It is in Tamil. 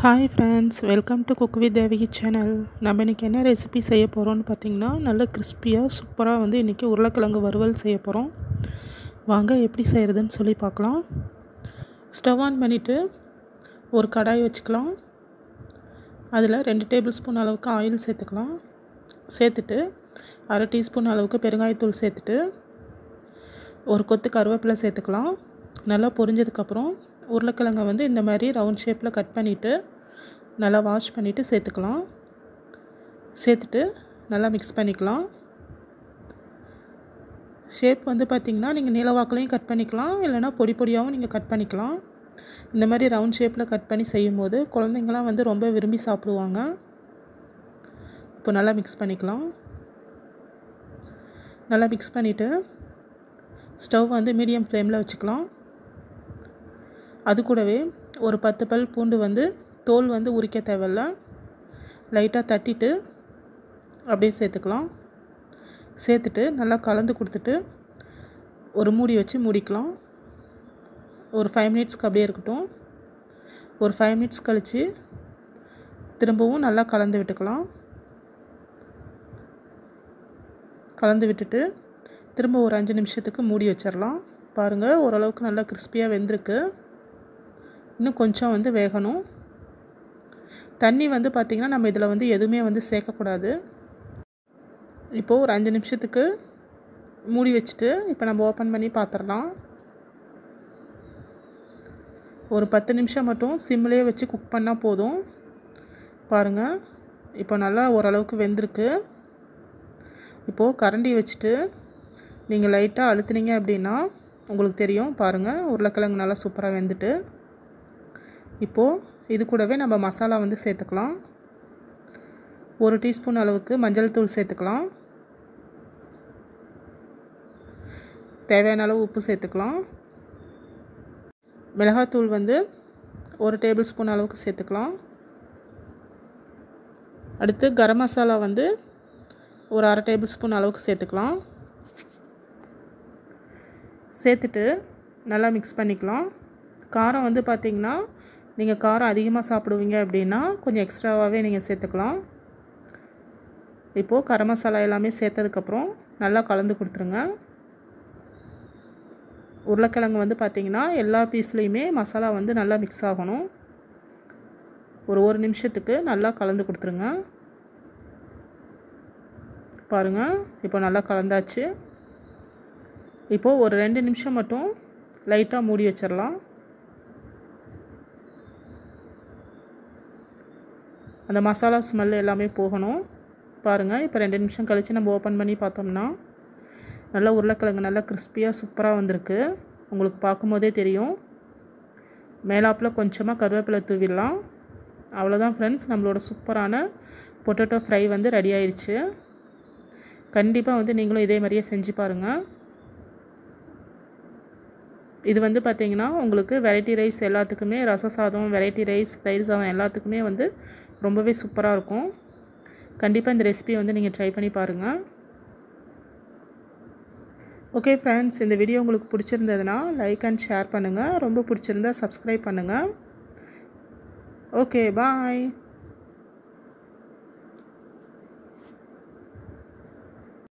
hi friends welcome to cook with Devaki channel நம்ம இன்றைக்கி என்ன ரெசிபி செய்ய போகிறோம்னு பார்த்தீங்கன்னா நல்ல கிறிஸ்பியாக சூப்பராக வந்து இன்றைக்கி உருளைக்கிழங்கு வறுவல் செய்ய போகிறோம் வாங்க எப்படி செய்கிறதுன்னு சொல்லி பார்க்கலாம் ஸ்டவ் ஆன் பண்ணிவிட்டு ஒரு கடாய் வச்சுக்கலாம் அதில் ரெண்டு டேபிள் ஸ்பூன் அளவுக்கு ஆயில் சேர்த்துக்கலாம் சேர்த்துட்டு அரை டீஸ்பூன் அளவுக்கு பெருங்காயத்தூள் சேர்த்துட்டு ஒரு கொத்து கருவேப்பிலை சேர்த்துக்கலாம் நல்லா பொரிஞ்சதுக்கப்புறம் உருளைக்கிழங்கை வந்து இந்த மாதிரி ரவுண்ட் ஷேப்பில் கட் பண்ணிவிட்டு நல்லா வாஷ் பண்ணிவிட்டு சேர்த்துக்கலாம் சேர்த்துட்டு நல்லா மிக்ஸ் பண்ணிக்கலாம் ஷேப் வந்து பார்த்திங்கன்னா நீங்கள் நீளவாக்களையும் கட் பண்ணிக்கலாம் இல்லைனா பொடி பொடியாகவும் நீங்கள் கட் பண்ணிக்கலாம் இந்த மாதிரி ரவுண்ட் ஷேப்பில் கட் பண்ணி செய்யும்போது குழந்தைங்களாம் வந்து ரொம்ப விரும்பி சாப்பிடுவாங்க இப்போ நல்லா மிக்ஸ் பண்ணிக்கலாம் நல்லா மிக்ஸ் பண்ணிவிட்டு ஸ்டவ் வந்து மீடியம் ஃப்ளேமில் வச்சுக்கலாம் அது கூடவே ஒரு பத்து பல் பூண்டு வந்து தோல் வந்து உரிக்க தேவையில்ல லைட்டாக தட்டிட்டு அப்படியே சேர்த்துக்கலாம் சேர்த்துட்டு நல்லா கலந்து கொடுத்துட்டு ஒரு மூடி வச்சு மூடிக்கலாம் ஒரு ஃபைவ் மினிட்ஸ்க்கு அப்படியே இருக்கட்டும் ஒரு ஃபைவ் மினிட்ஸ் கழித்து திரும்பவும் நல்லா கலந்து விட்டுக்கலாம் கலந்து விட்டுட்டு திரும்ப ஒரு அஞ்சு நிமிஷத்துக்கு மூடி வச்சிடலாம் பாருங்கள் ஓரளவுக்கு நல்லா கிறிஸ்பியாக வெந்திருக்கு இன்னும் கொஞ்சம் வந்து வேகணும் தண்ணி வந்து பார்த்திங்கன்னா நம்ம இதில் வந்து எதுவுமே வந்து சேர்க்கக்கூடாது இப்போது ஒரு அஞ்சு நிமிஷத்துக்கு மூடி வச்சுட்டு இப்போ நம்ம ஓப்பன் பண்ணி பார்த்துடலாம் ஒரு பத்து நிமிஷம் மட்டும் சிம்லேயே வச்சு குக் பண்ணால் போதும் பாருங்கள் இப்போ நல்லா ஓரளவுக்கு வெந்திருக்கு இப்போது கரண்டி வச்சுட்டு நீங்கள் லைட்டாக அழுத்துனீங்க அப்படின்னா உங்களுக்கு தெரியும் பாருங்கள் உருளைக்கிழங்கு நல்லா சூப்பராக வெந்துட்டு இப்போது இது கூடவே நம்ம மசாலா வந்து சேர்த்துக்கலாம் ஒரு டீஸ்பூன் அளவுக்கு மஞ்சள் தூள் சேர்த்துக்கலாம் தேவையான அளவு உப்பு சேர்த்துக்கலாம் மிளகாத்தூள் வந்து ஒரு டேபிள் ஸ்பூன் அளவுக்கு சேர்த்துக்கலாம் அடுத்து கரம் மசாலா வந்து ஒரு அரை டேபிள் ஸ்பூன் அளவுக்கு சேர்த்துக்கலாம் சேர்த்துட்டு நல்லா மிக்ஸ் பண்ணிக்கலாம் காரம் வந்து பார்த்திங்கன்னா நீங்கள் காரம் அதிகமாக சாப்பிடுவீங்க அப்படின்னா கொஞ்சம் எக்ஸ்ட்ராவாகவே நீங்கள் சேர்த்துக்கலாம் இப்போது கரம் மசாலா எல்லாமே சேர்த்ததுக்கப்புறம் நல்லா கலந்து கொடுத்துருங்க உருளைக்கிழங்கு வந்து பார்த்திங்கன்னா எல்லா பீஸ்லேயுமே மசாலா வந்து நல்லா மிக்ஸ் ஆகணும் ஒரு ஒரு நிமிஷத்துக்கு நல்லா கலந்து கொடுத்துருங்க பாருங்கள் இப்போ நல்லா கலந்தாச்சு இப்போது ஒரு ரெண்டு நிமிஷம் மட்டும் லைட்டாக மூடி வச்சிடலாம் அந்த மசாலா ஸ்மெல் எல்லாமே போகணும் பாருங்கள் இப்போ ரெண்டு நிமிஷம் கழித்து நம்ம ஓப்பன் பண்ணி பார்த்தோம்னா நல்லா உருளைக்கிழங்கு நல்லா கிறிஸ்பியாக சூப்பராக வந்திருக்கு உங்களுக்கு பார்க்கும்போதே தெரியும் மேலாப்பில் கொஞ்சமாக கருவேப்பிலை தூவிடலாம் அவ்வளோதான் ஃப்ரெண்ட்ஸ் நம்மளோட சூப்பரான பொட்டேட்டோ ஃப்ரை வந்து ரெடி ஆயிடுச்சு கண்டிப்பாக வந்து நீங்களும் இதே மாதிரியே செஞ்சு பாருங்கள் இது வந்து பார்த்திங்கன்னா உங்களுக்கு வெரைட்டி ரைஸ் எல்லாத்துக்குமே ரச சாதம் வெரைட்டி ரைஸ் தயிர் சாதம் எல்லாத்துக்குமே வந்து ரொம்பவே சூப்பராக இருக்கும் கண்டிப்பாக இந்த ரெசிபி வந்து நீங்கள் ட்ரை பண்ணி பாருங்கள் ஓகே ஃப்ரெண்ட்ஸ் இந்த வீடியோ உங்களுக்கு பிடிச்சிருந்ததுன்னா லைக் அண்ட் ஷேர் பண்ணுங்கள் ரொம்ப பிடிச்சிருந்தா சப்ஸ்கிரைப் பண்ணுங்கள் ஓகே பாய்